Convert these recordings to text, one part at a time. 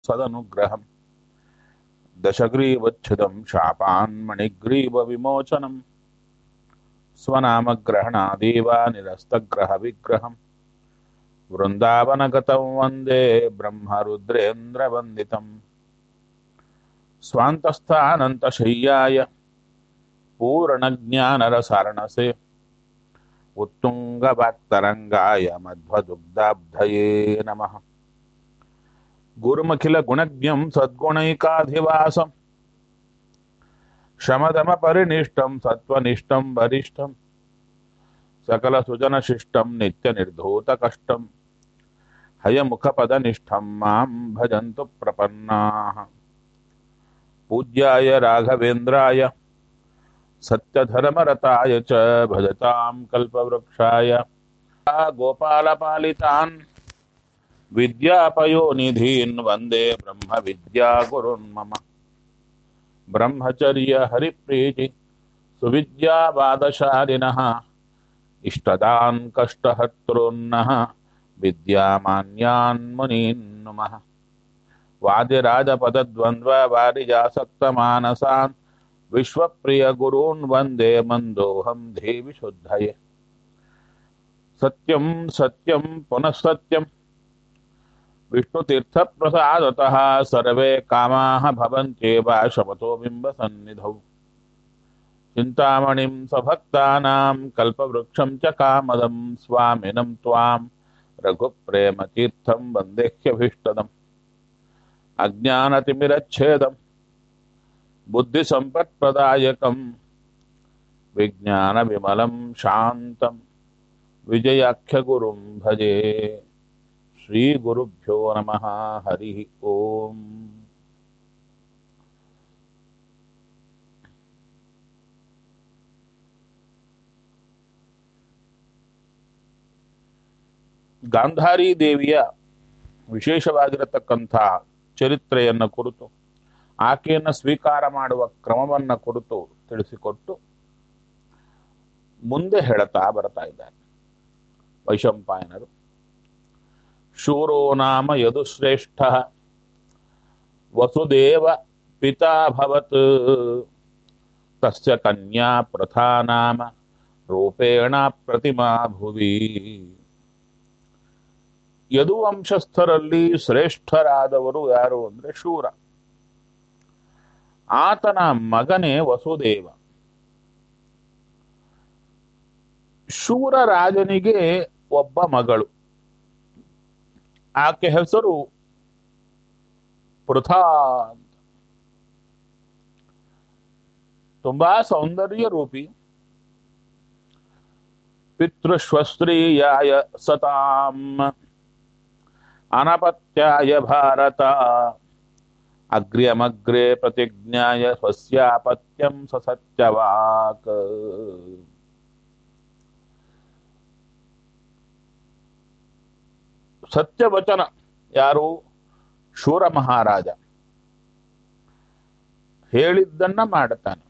सदनुग्रहम् दशग्रीवच्छिदं शापान्मणिग्रीवविमोचनम् स्वनामग्रहणादेव निरस्तग्रहविग्रहम् वृन्दावनगतं वन्दे ब्रह्मरुद्रेन्द्रवन्दितम् स्वान्तस्थानन्तशय्याय पूर्णज्ञानरसारणसे उत्तुङ्गवाक्तरङ्गाय मध्वदुग्धाब्धये नमः गुरुमखिलगुणज्ञं सद्गुणैकाधिवासं शमदमपरिनिष्टं सत्त्वनिष्ठं वरिष्ठं सकलसुजनशिष्टं नित्यनिर्धूतकष्टं हयमुखपदनिष्ठं मां भजन्तु प्रपन्नाः पूज्याय राघवेन्द्राय सत्यधर्मरताय च भजतां कल्पवृक्षाय गोपालपालितान् विद्यापयोनिधीन् वन्दे ब्रह्मविद्यागुरुन् मम ब्रह्मचर्य हरिप्रीति सुविद्यावादशालिनः इष्टदान् कष्टहर्तॄन्नः विद्यामान्यान् मुनीन् नुमः वादिराजपदद्वन्द्ववारिजासक्तमानसान् विश्वप्रियगुरून् वन्दे मन्दोऽहं देवि शुद्धये सत्यं सत्यं पुनः सत्यं विष्णुतीर्थप्रसादतः सर्वे कामाः भवन्त्येव शपथो बिम्बसन्निधौ चिन्तामणिं स्वभक्तानां कल्पवृक्षं च कामदं स्वामिनं त्वां रघुप्रेमतीर्थं वन्देह्यभीष्टदम् अज्ञानतिमिरच्छेदं बुद्धिसम्पत्प्रदायकं विज्ञानविमलं शान्तं विजयाख्यगुरुं भजे श्रीगुरुभ्यो नमः हरिः ओम् ಗಾಂಧಾರಿ ದೇವಿಯ ವಿಶೇಷವಾಗಿರತಕ್ಕಂಥ ಚರಿತ್ರೆಯನ್ನು ಕುರಿತು ಆಕೆಯನ್ನು ಸ್ವೀಕಾರ ಮಾಡುವ ಕ್ರಮವನ್ನು ಕುರಿತು ತಿಳಿಸಿಕೊಟ್ಟು ಮುಂದೆ ಹೇಳುತ್ತಾ ಬರ್ತಾ ಇದ್ದಾರೆ ವೈಶಂಪಾಯನರು ಶೂರೋ ನಾಮ ಯದುಶ್ರೇಷ್ಠ ವಸುದೇವ ಪಿತಾಭವತ್ ತಸ್ಯ ಕನ್ಯಾ ಪ್ರಥಾ ನಾಮ ರೂಪೇಣ ಪ್ರತಿಮಾ ಭುವಿ ಯದುವಂಶಸ್ಥರಲ್ಲಿ ಶ್ರೇಷ್ಠರಾದವರು ಯಾರು ಅಂದ್ರೆ ಶೂರ ಆತನ ಮಗನೇ ವಸುದೇವ ಶೂರ ರಾಜನಿಗೆ ಒಬ್ಬ ಮಗಳು ಆಕೆ ಹೆಸರು ಪೃಥಾ ಅಂತ ತುಂಬಾ ಸೌಂದರ್ಯ ರೂಪಿ ಪಿತೃಶ್ವಸ್ತ್ರೀಯಾಯ ಸತಾಂ ಅನಪತ್ಯಾಯ ಭಾರತ ಅಗ್ರ್ಯಮಗ್ರೆ ಪ್ರತಿಜ್ಞಾಯ ಸ್ವಸ್ಯಾಪತ್ಯಂ ಸ ಸತ್ಯವಾಕ್ ಸತ್ಯವಚನ ಯಾರು ಶೂರ ಮಹಾರಾಜ ಹೇಳಿದ್ದನ್ನ ಮಾಡುತ್ತಾನೆ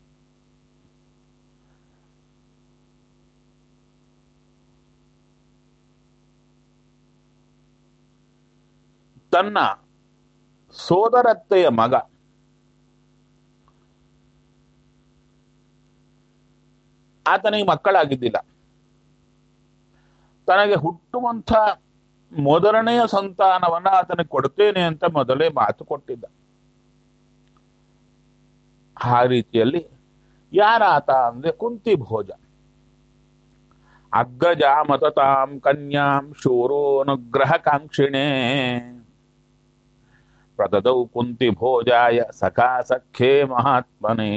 ತನ್ನ ಸೋದರತ್ತೆಯ ಮಗ ಆತನಿಗೆ ಮಕ್ಕಳಾಗಿದ್ದಿಲ್ಲ ತನಗೆ ಹುಟ್ಟುವಂಥ ಮೊದಲನೆಯ ಸಂತಾನವನ್ನ ಆತನಿಗೆ ಕೊಡ್ತೇನೆ ಅಂತ ಮೊದಲೇ ಮಾತು ಕೊಟ್ಟಿದ್ದ ಆ ರೀತಿಯಲ್ಲಿ ಯಾರಾತ ಅಂದ್ರೆ ಕುಂತಿ ಭೋಜ ಅಗ್ರಜಾ ಮತತಾಂ ಕನ್ಯಾಂ ಶೂರೋನುಗ್ರಹ ಕಾಂಕ್ಷಿಣೆ ಪ್ರದದೌ ಕುಂತಿ ಭೋಜಾಯ ಸಖಾ ಸಖ್ಯೇ ಮಹಾತ್ಮನೇ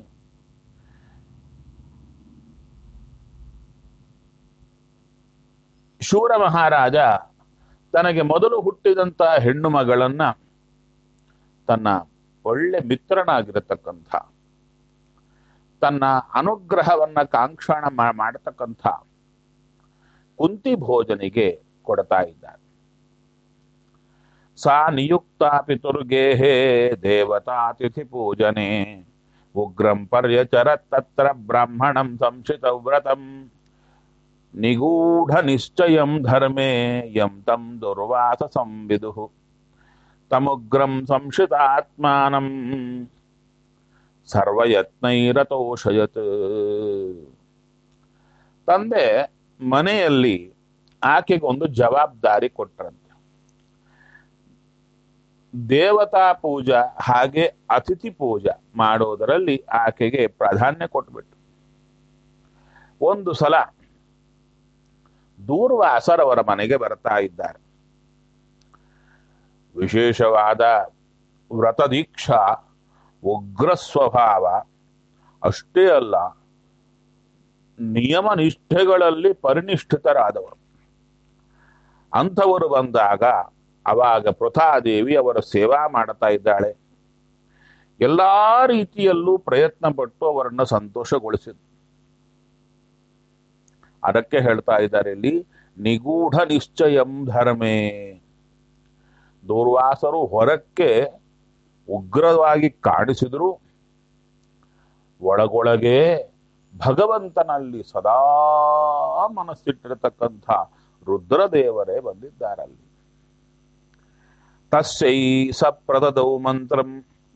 ಶೂರ ಮಹಾರಾಜ ತನಗೆ ಮೊದಲು ಹುಟ್ಟಿದಂತ ಹೆಣ್ಣು ಮಗಳನ್ನ ತನ್ನ ಒಳ್ಳೆ ಮಿತ್ರನಾಗಿರತಕ್ಕಂಥ ತನ್ನ ಅನುಗ್ರಹವನ್ನ ಕಾಂಕ್ಷಣ ಮಾಡತಕ್ಕಂಥ ಕುಂತಿ ಭೋಜನಿಗೆ ಕೊಡ್ತಾ ಇದ್ದಾರೆ ಸಾ ನಿಯುಕ್ತ ಪಿತುರ್ಗೇಹೇ ದೇವತಾತಿಥಿ ಪೂಜನೆ ಉಗ್ರಂ ಪರ್ಯಚರ ತತ್ರ ಬ್ರಾಹ್ಮಣಂ ಸಂಶಿತ ವ್ರತಂ ನಿಗೂಢ ನಿಶ್ಚಯಂ ಧರ್ಮೇ ಯಂ ತಂ ದುರ್ವಾಸ ಸಂವಿದು ತಮುಗ್ರಂ ಸಂಶಿತಾತ್ಮಾನಂ ಸರ್ವಯತ್ನೈರತೋಷಯತ್ ತಂದೆ ಮನೆಯಲ್ಲಿ ಆಕೆಗೆ ಒಂದು ಜವಾಬ್ದಾರಿ ಕೊಟ್ರಂತೆ ದೇವತಾ ಪೂಜಾ ಹಾಗೆ ಅತಿಥಿ ಪೂಜಾ ಮಾಡೋದರಲ್ಲಿ ಆಕೆಗೆ ಪ್ರಾಧಾನ್ಯ ಕೊಟ್ಬಿಟ್ಟು ಒಂದು ಸಲ ದೂರ್ವಾಸರವರ ಮನೆಗೆ ಬರ್ತಾ ಇದ್ದಾರೆ ವಿಶೇಷವಾದ ವ್ರತದೀಕ್ಷಾ ಉಗ್ರ ಸ್ವಭಾವ ಅಷ್ಟೇ ಅಲ್ಲ ನಿಯಮ ನಿಷ್ಠೆಗಳಲ್ಲಿ ಪರಿನಿಷ್ಠಿತರಾದವರು ಅಂಥವರು ಬಂದಾಗ ಅವಾಗ ಪೃಥಾದೇವಿ ಅವರ ಸೇವಾ ಮಾಡ್ತಾ ಇದ್ದಾಳೆ ಎಲ್ಲಾ ರೀತಿಯಲ್ಲೂ ಪ್ರಯತ್ನ ಪಟ್ಟು ಅವರನ್ನು ಸಂತೋಷಗೊಳಿಸಿದ್ರು ಅದಕ್ಕೆ ಹೇಳ್ತಾ ಇದ್ದಾರೆ ಇಲ್ಲಿ ನಿಗೂಢ ನಿಶ್ಚಯಂ ಧರ್ಮೇ ದೂರ್ವಾಸರು ಹೊರಕ್ಕೆ ಉಗ್ರವಾಗಿ ಕಾಣಿಸಿದ್ರು ಒಳಗೊಳಗೆ ಭಗವಂತನಲ್ಲಿ ಸದಾ ಮನಸ್ಸಿಟ್ಟಿರತಕ್ಕಂಥ ರುದ್ರದೇವರೇ ಬಂದಿದ್ದಾರಲ್ಲಿ ತಸ್ಯೈ ಸ ಪ್ರದದೌ ಮಂತ್ರಂ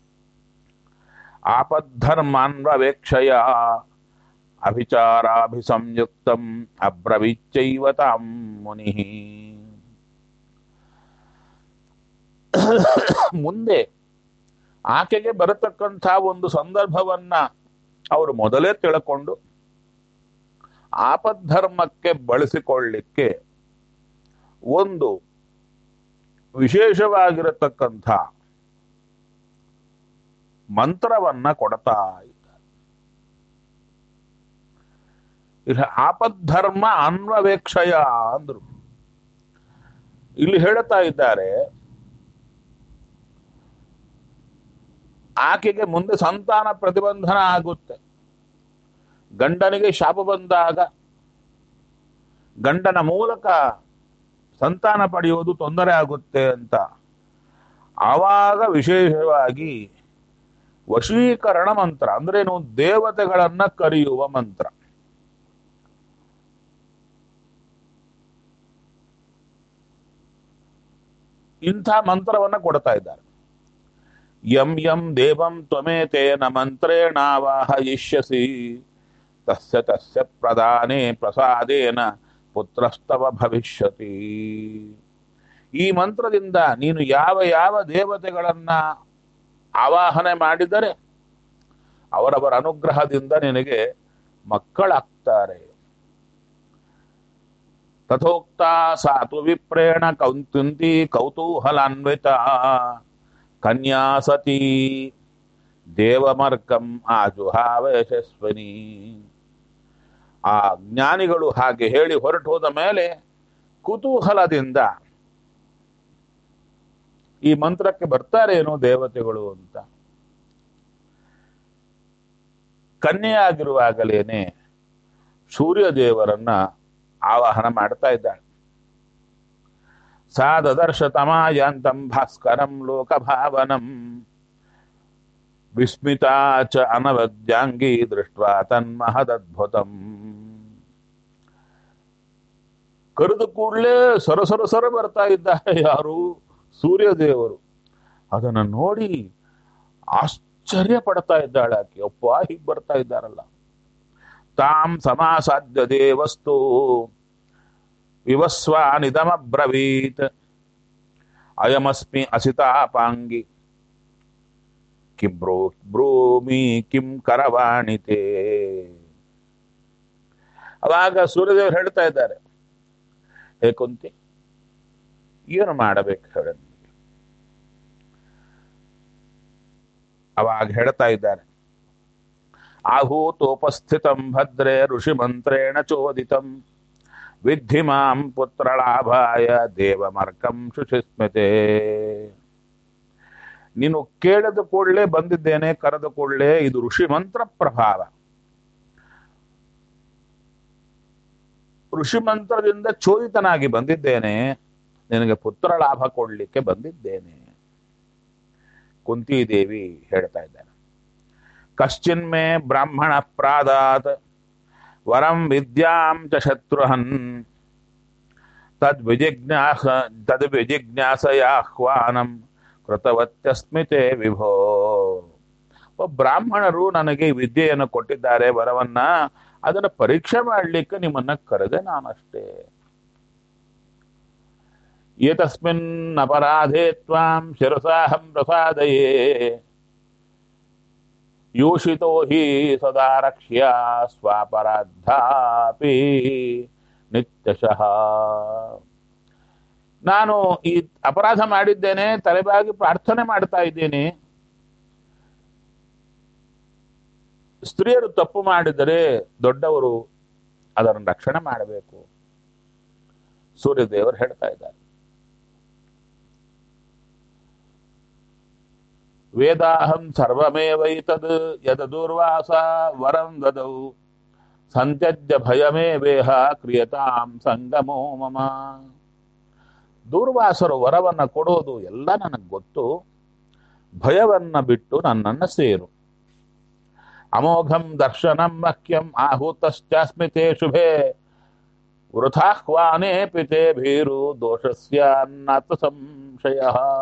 ಆಪದ್ಧರ್ಮಾನ್ವವೇಕ್ಷಯ ಅಭಿಚಾರಾಭಿಸಂಯುಕ್ತಂ ಅಬ್ರವೀಚ್ಚೈವ ತಾಂ ಮುನಿ ಮುಂದೆ ಆಕೆಗೆ ಬರತಕ್ಕಂಥ ಒಂದು ಸಂದರ್ಭವನ್ನ ಅವರು ಮೊದಲೇ ತಿಳ್ಕೊಂಡು ಆಪದ್ಧರ್ಮಕ್ಕೆ ಬಳಸಿಕೊಳ್ಳಿಕ್ಕೆ ಒಂದು ವಿಶೇಷವಾಗಿರತಕ್ಕಂಥ ಮಂತ್ರವನ್ನ ಕೊಡ್ತಾ ಇದ್ದಾರೆ ಇಲ್ಲಿ ಆಪದ್ಧರ್ಮ ಅನ್ವವೇಕ್ಷಯ ಅಂದ್ರು ಇಲ್ಲಿ ಹೇಳ್ತಾ ಇದ್ದಾರೆ ಆಕೆಗೆ ಮುಂದೆ ಸಂತಾನ ಪ್ರತಿಬಂಧನ ಆಗುತ್ತೆ ಗಂಡನಿಗೆ ಶಾಪ ಬಂದಾಗ ಗಂಡನ ಮೂಲಕ ಸಂತಾನ ಪಡೆಯುವುದು ತೊಂದರೆ ಆಗುತ್ತೆ ಅಂತ ಆವಾಗ ವಿಶೇಷವಾಗಿ ವಶೀಕರಣ ಮಂತ್ರ ಅಂದ್ರೇನು ದೇವತೆಗಳನ್ನ ಕರೆಯುವ ಮಂತ್ರ ಇಂಥ ಮಂತ್ರವನ್ನ ಕೊಡ್ತಾ ಇದ್ದಾರೆ ಯಂ ಯಂ ದೇವಂ ತ್ವಮೇತೇನ ಮಂತ್ರೇಣಾವಾಹಯಿಷ್ಯಸಿ ತಸ್ಯ ತಸ್ಯ ಪ್ರದಾನೆ ಪ್ರಸಾದೇನ ಪುತ್ರಸ್ತವ ಭವಿಷ್ಯತಿ ಈ ಮಂತ್ರದಿಂದ ನೀನು ಯಾವ ಯಾವ ದೇವತೆಗಳನ್ನ ಆವಾಹನೆ ಮಾಡಿದರೆ ಅವರವರ ಅನುಗ್ರಹದಿಂದ ನಿನಗೆ ಮಕ್ಕಳಾಗ್ತಾರೆ ತಥೋಕ್ತ ಸಾತು ವಿಪ್ರೇಣ ಕೌಂತಿ ಕೌತೂಹಲಾನ್ವಿತ ಕನ್ಯಾ ಸತಿ ದೇವಮರ್ಕಂ ಆಜುಹಾವ ಯಶಸ್ವಿನಿ ಆ ಜ್ಞಾನಿಗಳು ಹಾಗೆ ಹೇಳಿ ಹೊರಟು ಹೋದ ಮೇಲೆ ಕುತೂಹಲದಿಂದ ಈ ಮಂತ್ರಕ್ಕೆ ಬರ್ತಾರೇನೋ ದೇವತೆಗಳು ಅಂತ ಕನ್ಯೆಯಾಗಿರುವಾಗಲೇನೆ ಸೂರ್ಯ ದೇವರನ್ನ ಆವಾಹನ ಮಾಡ್ತಾ ಇದ್ದಾಳೆ ಸಾ ದದರ್ಶ ತಮಾಯಾಂತಂ ಭಾಸ್ಕರಂ ಲೋಕಭಾವನಂ ವಿಸ್ಮಿತಾ ಚ ಅನವದ್ಯಾಂಗಿ ದೃಷ್ಟ ತನ್ಮಹದದ್ಭುತಂ ಕರೆದು ಕೂಡಲೇ ಸರ ಸರ ಸರ ಬರ್ತಾ ಇದ್ದಾರೆ ಯಾರು ಸೂರ್ಯದೇವರು ಅದನ್ನು ನೋಡಿ ಆಶ್ಚರ್ಯ ಪಡ್ತಾ ಇದ್ದಾಳೆ ಆಕೆ ಒಪ್ಪ ಹೀಗೆ ಬರ್ತಾ ಇದ್ದಾರಲ್ಲ ತಾಂ ಸಮಾಸಾಧ್ಯ ದೇವಸ್ತು ವಿವಸ್ವಾನಿದಮಬ್ರವೀತ್ ಅಯಮಸ್ಮಿ ಅಸಿತಾಪಾಂಗಿ ಕಿಂ ಬ್ರೋ ಬ್ರೋಮಿ ಕಿಂ ಕರವಾಣಿತೆ ಅವಾಗ ಸೂರ್ಯದೇವರು ಹೇಳ್ತಾ ಇದ್ದಾರೆ ಹೇ ಕುಂತಿ ಏನು ಮಾಡಬೇಕು ಹೇಳ ಅವಾಗ ಹೇಳ್ತಾ ಇದ್ದಾರೆ ಆಹೂತೋಪಸ್ಥಿತಂ ಭದ್ರೇ ಋಷಿ ಮಂತ್ರೇಣ ಚೋದಿತಂ ವಿದ್ಧಿ ಮಾಂ ಪುತ್ರಲಾಭಾಯ ದೇವಮರ್ಕಂ ಶುಚಿಸ್ಮತೆ ನೀನು ಕೇಳದ ಕೂಡಲೇ ಬಂದಿದ್ದೇನೆ ಕರೆದ ಕೂಡಲೇ ಇದು ಋಷಿ ಮಂತ್ರ ಪ್ರಭಾವ ಋಷಿ ಮಂತ್ರದಿಂದ ಚೋದಿತನಾಗಿ ಬಂದಿದ್ದೇನೆ ನಿನಗೆ ಪುತ್ರ ಲಾಭ ಕೊಡ್ಲಿಕ್ಕೆ ಬಂದಿದ್ದೇನೆ ಕುಂತಿದೇವಿ ಹೇಳ್ತಾ ಇದ್ದಾನೆ ಕಶ್ಚಿನ್ಮೇ ಬ್ರಾಹ್ಮಣ ಪ್ರಾದಾತ್ ವರಂ ವಿದ್ಯಾಂ ಚ ಶತ್ರುಹನ್ ತದ್ ವಿಜಿಜ್ಞಾಸ ತದ್ ವಿಜಿಜ್ಞಾಸಯಾಹ್ವಾನಂ ಕೃತವತ್ಯಸ್ಮಿತೆ ವಿಭೋ ಒಬ್ಬ ಬ್ರಾಹ್ಮಣರು ನನಗೆ ವಿದ್ಯೆಯನ್ನು ಕೊಟ್ಟಿದ್ದಾರೆ ವರವನ್ನ ಅದನ್ನ ಪರೀಕ್ಷೆ ಮಾಡ್ಲಿಕ್ಕೆ ನಿಮ್ಮನ್ನ ಕರೆದೆ ನಾನಷ್ಟೇ ಏತಸ್ಮಿನ್ ಅಪರಾಧೇ ತ್ವಾಂ ಶಿರಸಾಹಂ ಪ್ರಸಾದಯೇ ಯೋಷಿತೋ ಹಿ ಸದಾ ರಕ್ಷ್ಯ ಸ್ವಾಪರಾಧಾಪಿ ನಿತ್ಯಶಃ ನಾನು ಈ ಅಪರಾಧ ಮಾಡಿದ್ದೇನೆ ತಲೆಬಾಗಿ ಪ್ರಾರ್ಥನೆ ಮಾಡ್ತಾ ಇದ್ದೇನೆ ಸ್ತ್ರೀಯರು ತಪ್ಪು ಮಾಡಿದರೆ ದೊಡ್ಡವರು ಅದನ್ನು ರಕ್ಷಣೆ ಮಾಡಬೇಕು ಸೂರ್ಯದೇವರು ಹೇಳ್ತಾ ಇದ್ದಾರೆ ವೇದಾಹಂ ಸರ್ವಮೇವೈತದ್ ಯದ ದೂರ್ವಾಸ ವರಂ ದದೌ ಸಂತ್ಯಜ್ಯ ಭಯಮೇ ವೇಹ ಕ್ರಿಯತಾಂ ಸಂಗಮೋ ಮಮ ದೂರ್ವಾಸರು ವರವನ್ನ ಕೊಡೋದು ಎಲ್ಲ ನನಗೆ ಗೊತ್ತು ಭಯವನ್ನ ಬಿಟ್ಟು ನನ್ನನ್ನ ಸೇರು ಅಮೋಘಂ ದರ್ಶನಂ ಮಹ್ಯಂ ಆಹುತಶ್ಚಾಸ್ಮಿ ತೇ ಶುಭೆ ವೃಥಾಹ್ವಾನೇ ಪಿತೆ ಭೀರು ದೋಷಸ್ಯ ನಾಥ ಸಂಶಯ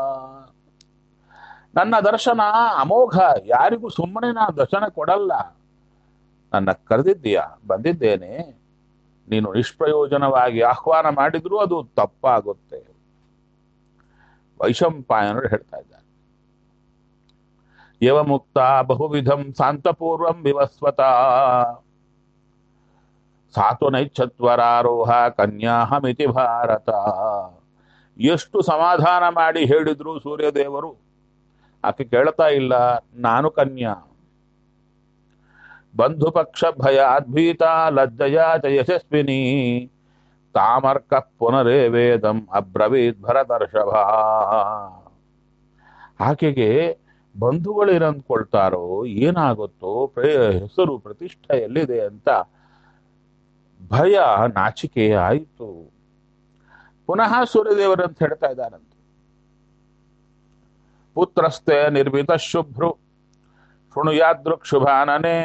ನನ್ನ ದರ್ಶನ ಅಮೋಘ ಯಾರಿಗೂ ಸುಮ್ಮನೆ ನಾನು ದರ್ಶನ ಕೊಡಲ್ಲ ನನ್ನ ಕರೆದಿದ್ದೀಯ ಬಂದಿದ್ದೇನೆ ನೀನು ನಿಷ್ಪ್ರಯೋಜನವಾಗಿ ಆಹ್ವಾನ ಮಾಡಿದ್ರೂ ಅದು ತಪ್ಪಾಗುತ್ತೆ ವೈಶಂಪಾಯನರು ಹೇಳ್ತಾ ಇದ್ದಾರೆ ಯವ ಮುಕ್ತ ಬಹುವಿಧಂ ಶಾಂತಪೂರ್ವಂ ವಿವಸ್ವತ ಸಾತು ನೈಚ್ಛತ್ವರಾರೋಹ ಕನ್ಯಾಹಮಿತಿ ಭಾರತ ಎಷ್ಟು ಸಮಾಧಾನ ಮಾಡಿ ಹೇಳಿದ್ರು ಸೂರ್ಯದೇವರು ಆಕೆ ಕೇಳ್ತಾ ಇಲ್ಲ ನಾನು ಕನ್ಯಾ ಬಂಧು ಪಕ್ಷ ಭಯಾದ್ಭೀತ ಲಜ್ಜಯ ಚ ಯಶಸ್ವಿನಿ ತಾಮರ್ಕ ಪುನರೇ ವೇದಂ ಅಬ್ರವೀತ್ ಭರತರ್ಷಭ ಆಕೆಗೆ ಬಂಧುಗಳು ಏನಂದ್ಕೊಳ್ತಾರೋ ಏನಾಗುತ್ತೋ ಪ್ರೇ ಹೆಸರು ಪ್ರತಿಷ್ಠೆ ಎಲ್ಲಿದೆ ಅಂತ ಭಯ ನಾಚಿಕೆ ಆಯಿತು ಪುನಃ ಸೂರ್ಯದೇವರಂತ ಹೇಳ್ತಾ ಇದ್ದಾರಂತೆ ಪುತ್ರಸ್ತೆ ನಿರ್ಮಿತ ಶುಭ್ರು ಶೃಣುಯಾದೃಕ್ ಶುಭಾನನೆ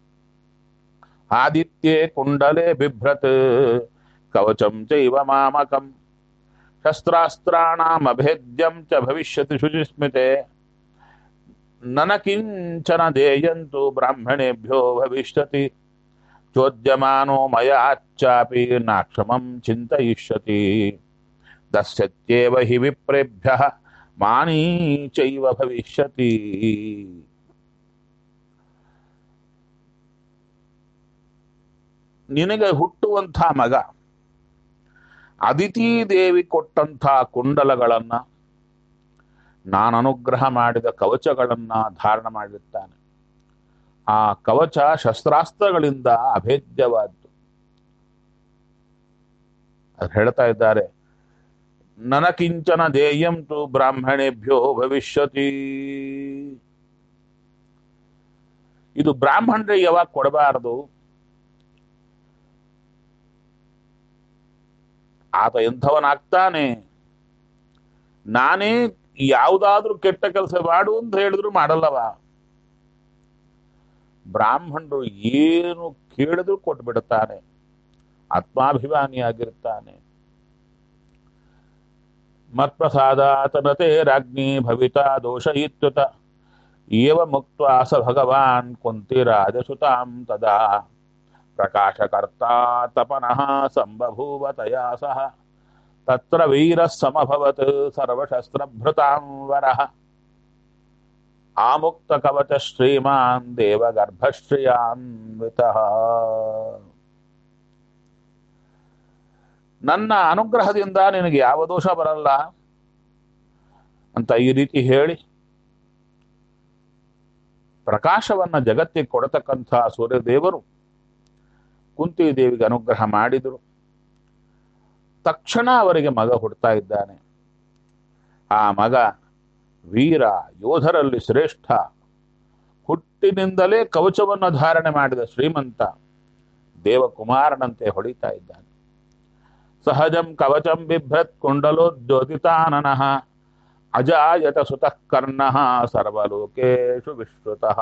ಆದಿತ್ಯೆ ಕುಂಡಲೆ ಬಿಭ್ರತ್ ಕವಚಂ ಚೈವ ಮಾಮಕಂ ಶಸ್ತ್ರಾಸ್ತ್ರಾಣಾಮಭೇದ್ಯಂ ಚ ಭವಿಷ್ಯತಿ ಶುಚಿಸ್ಮಿತೆ ನನ ಕಿಂಚನ ದೇಯಂತು ಬ್ರಾಹ್ಮಣೇಭ್ಯೋ ಭವಿಷ್ಯತಿ ಚೋದ್ಯಮಾನೋ ಮಯಾಚ್ಚಾಪಿ ನಾಕ್ಷಮಂ ಚಿಂತಯಿಷ್ಯತಿ ದಸ್ಯತ್ಯೇವ ಹಿ ವಿಪ್ರೇಭ್ಯಃ ಮಾನೀ ಚೈವ ಭವಿಷ್ಯತಿ ನಿನಗೆ ಹುಟ್ಟುವಂಥ ಮಗ ಅದಿತಿ ದೇವಿ ಕೊಟ್ಟಂಥ ಕುಂಡಲಗಳನ್ನ ನಾನು ಅನುಗ್ರಹ ಮಾಡಿದ ಕವಚಗಳನ್ನ ಧಾರಣ ಮಾಡಿರ್ತಾನೆ ಆ ಕವಚ ಶಸ್ತ್ರಾಸ್ತ್ರಗಳಿಂದ ಅಭೇದ್ಯವಾದ್ದು ಅದು ಹೇಳ್ತಾ ಇದ್ದಾರೆ ನನಕಿಂಚನ ದೇಯಂತು ಬ್ರಾಹ್ಮಣೇಭ್ಯೋ ಭವಿಷ್ಯತಿ ಇದು ಬ್ರಾಹ್ಮಣರಿಗೆ ಯಾವಾಗ ಕೊಡಬಾರದು ಆತ ಎಂಥವನಾಗ್ತಾನೆ ನಾನೇ ಯಾವುದಾದ್ರೂ ಕೆಟ್ಟ ಕೆಲಸ ಮಾಡು ಅಂತ ಹೇಳಿದ್ರು ಮಾಡಲ್ಲವ ಬ್ರಾಹ್ಮಣರು ಏನು ಕೇಳಿದ್ರು ಕೊಟ್ಬಿಡುತ್ತಾನೆ ಆತ್ಮಾಭಿಮಾನಿಯಾಗಿರ್ತಾನೆ ಮತ್ಪ್ರಸಾದಾತನತೆ ರಾಜ್ಞಿ ಭವಿತಾ ದೋಷ ಇತ್ಯುತ ಏವ ಮುಕ್ತ ಸ ಭಗವಾನ್ ಕುಂತಿರಾಜಸುತಾಂ ತದಾ ಪ್ರಕಾಶಕರ್ತಾ ತಪನಃ ಸಂಬಭೂವ ತಯಾ ಸಹ ತತ್ರ ವೀರಃ ಸಮಭವತ್ ಸರ್ವಶಸ್ತ್ರಭೃತಾಂ ವರಃ ಆಮುಕ್ತ ಕವಚ ಶ್ರೀಮಾನ್ ದೇವಗರ್ಭಶ್ರಿಯಾನ್ವಿತಃ ನನ್ನ ಅನುಗ್ರಹದಿಂದ ನಿನಗೆ ಯಾವ ದೋಷ ಬರಲ್ಲ ಅಂತ ಈ ರೀತಿ ಹೇಳಿ ಪ್ರಕಾಶವನ್ನ ಜಗತ್ತಿಗೆ ಕೊಡತಕ್ಕಂಥ ಸೂರ್ಯದೇವರು ಕುಂತಿ ದೇವಿಗೆ ಅನುಗ್ರಹ ಮಾಡಿದರು ತಕ್ಷಣ ಅವರಿಗೆ ಮಗ ಹುಡ್ತಾ ಇದ್ದಾನೆ ಆ ಮಗ ವೀರ ಯೋಧರಲ್ಲಿ ಶ್ರೇಷ್ಠ ಹುಟ್ಟಿನಿಂದಲೇ ಕವಚವನ್ನು ಧಾರಣೆ ಮಾಡಿದ ಶ್ರೀಮಂತ ದೇವಕುಮಾರನಂತೆ ಹೊಳಿತಾ ಇದ್ದಾನೆ ಸಹಜಂ ಕವಚಂ ಬಿಭ್ರತ್ ಕುಂಡಲೋದ್ಯೋತಿತಾನನಃ ಅಜಾಯತ ಸುತಃ ಕರ್ಣಃ ಸರ್ವಲೋಕೇಶು ವಿಶ್ರುತಃ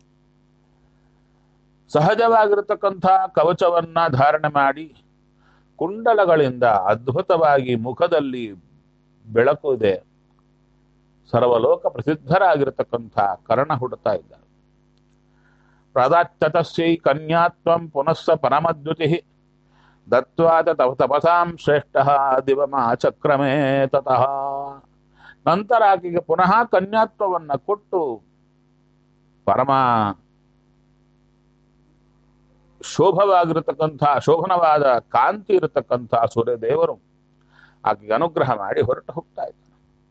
ಸಹಜವಾಗಿರತಕ್ಕಂಥ ಕವಚವನ್ನ ಧಾರಣೆ ಮಾಡಿ ಕುಂಡಲಗಳಿಂದ ಅದ್ಭುತವಾಗಿ ಮುಖದಲ್ಲಿ ಬೆಳಕು ಇದೆ ಸರ್ವಲೋಕ ಪ್ರಸಿದ್ಧರಾಗಿರತಕ್ಕಂಥ ಕರ್ಣ ಹುಡುತ್ತಾ ಇದ್ದಾರೆ ಪ್ರದಾಚ್ಯತಸ್ಯೈ ಕನ್ಯಾತ್ವಂ ಪುನಸ್ಸ ಪರಮದ್ಯುತಿ ದತ್ವಾದ ತವ ತಪಸಾಂ ಶ್ರೇಷ್ಠ ದಿವಮಾಚಕ್ರಮೇ ತತಃ ನಂತರ ಆಕೆಗೆ ಪುನಃ ಕನ್ಯಾತ್ವವನ್ನ ಕೊಟ್ಟು ಪರಮ ಶೋಭವಾಗಿರತಕ್ಕಂಥ ಶೋಭನವಾದ ಕಾಂತಿ ಇರತಕ್ಕಂಥ ಸೂರ್ಯದೇವರು ಆಕೆಗೆ ಅನುಗ್ರಹ ಮಾಡಿ ಹೊರಟು ಹೋಗ್ತಾ ಇದ್ದಾರೆ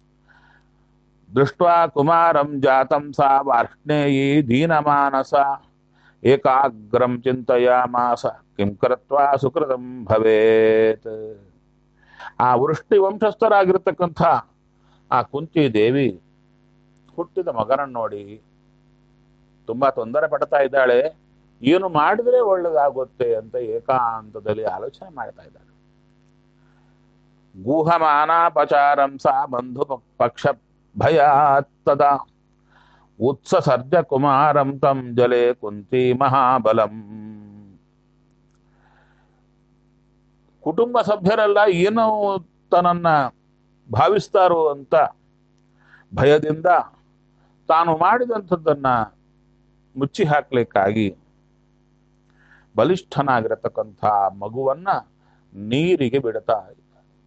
ದೃಷ್ಟ ಕುಮಾರಂ ಜಾತಂ ಸಾ ವಾರ್ಷ್ಣೇಯಿ ದೀನಮಾನಸ ಏಕಾಗ್ರಂ ಚಿಂತೆಯಾಮಾಸ ಕಿಂ ಕೃತ್ವಾ ಸುಕೃತಂ ಭವೇತ್ ಆ ವೃಷ್ಟಿ ವಂಶಸ್ಥರಾಗಿರ್ತಕ್ಕಂಥ ಆ ಕುಂತಿ ದೇವಿ ಹುಟ್ಟಿದ ಮಗನನ್ನು ನೋಡಿ ತುಂಬಾ ತೊಂದರೆ ಪಡ್ತಾ ಇದ್ದಾಳೆ ಏನು ಮಾಡಿದ್ರೆ ಒಳ್ಳೇದಾಗುತ್ತೆ ಅಂತ ಏಕಾಂತದಲ್ಲಿ ಆಲೋಚನೆ ಮಾಡ್ತಾ ಇದ್ದಾಳೆ ಗೂಹಮಾನಾಪಚಾರಂ ಸಾ ಬಂಧು ಪ- ಪಕ್ಷ ಭಯಾತ್ತದ ಉತ್ಸಸರ್ಜ ಕುಮಾರಂ ತಂ ಜಲೆ ಕುಂತಿ ಮಹಾಬಲಂ ಕುಟುಂಬ ಸಭ್ಯರೆಲ್ಲ ಏನು ತನ್ನನ್ನ ಭಾವಿಸ್ತಾರೋ ಅಂತ ಭಯದಿಂದ ತಾನು ಮಾಡಿದಂಥದ್ದನ್ನ ಮುಚ್ಚಿ ಹಾಕ್ಲಿಕ್ಕಾಗಿ ಬಲಿಷ್ಠನಾಗಿರತಕ್ಕಂಥ ಮಗುವನ್ನ ನೀರಿಗೆ ಬಿಡ್ತಾ ಇದ್ದ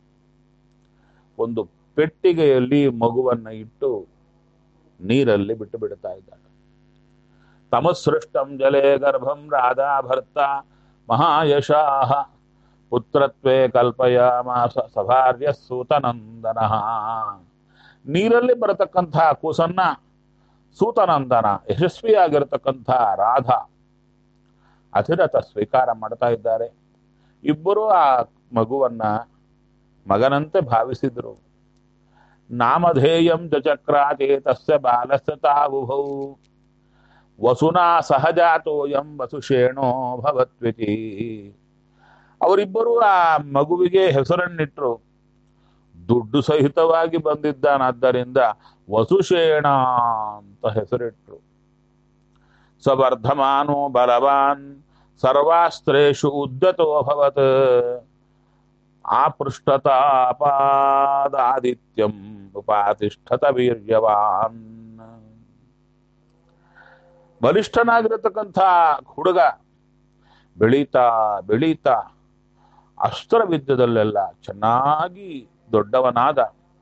ಒಂದು ಪೆಟ್ಟಿಗೆಯಲ್ಲಿ ಮಗುವನ್ನ ಇಟ್ಟು ನೀರಲ್ಲಿ ಬಿಟ್ಟು ಬಿಡ್ತಾ ಇದ್ದಾಳೆ ತಮಸೃಷ್ಟಂ ಜಲೇ ಗರ್ಭಂ ರಾಧಾ ಭರ್ತ ಮಹಾಯಶಾಹ ಪುತ್ರತ್ವೇ ಕಲ್ಪಯಾಮಾಸ ಸಭಾರ್ಯ ಸೂತನಂದನ ನೀರಲ್ಲಿ ಬರತಕ್ಕಂಥ ಕೂಸನ್ನ ಸೂತನಂದನ ಯಶಸ್ವಿಯಾಗಿರತಕ್ಕಂಥ ರಾಧಾ ಅಧಿರಥ ಸ್ವೀಕಾರ ಮಾಡ್ತಾ ಇದ್ದಾರೆ ಇಬ್ಬರು ಆ ಮಗುವನ್ನ ಮಗನಂತೆ ಭಾವಿಸಿದ್ರು ನಾಮಧೇಯಂ ಚಕ್ರಾಚೇ ತಸ್ಯ ಬಾಲಸ್ಯ ತಾವುಭೌ ವಸುನಾ ಸಹಜಾತೋಯಂ ವಸುಷೇಣೋ ಭವತ್ವಿತಿ ಅವರಿಬ್ಬರು ಆ ಮಗುವಿಗೆ ಹೆಸರನ್ನಿಟ್ರು ದುಡ್ಡು ಸಹಿತವಾಗಿ ಬಂದಿದ್ದಾನಾದ್ದರಿಂದ ವಸುಷೇಣ ಅಂತ ಹೆಸರಿಟ್ರು ಸವರ್ಧಮಾನೋ ಬಲವಾನ್ ಸರ್ವಾಸ್ತ್ರೇಷು ಉದ್ಯತೋ ಅಭವತ್ ಆಪೃಷ್ಟತಾಪಾದಾದಿತ್ಯಂ ಉಪಾತಿಷ್ಠತ ವೀರ್ಯವಾನ್ ಬಲಿಷ್ಠನಾಗಿರತಕ್ಕಂಥ ಹುಡುಗ ಬೆಳೀತಾ ಬೆಳೀತಾ ಅಸ್ತ್ರವಿದ್ಯದಲ್ಲೆಲ್ಲ ಚೆನ್ನಾಗಿ ದೊಡ್ಡವನಾದ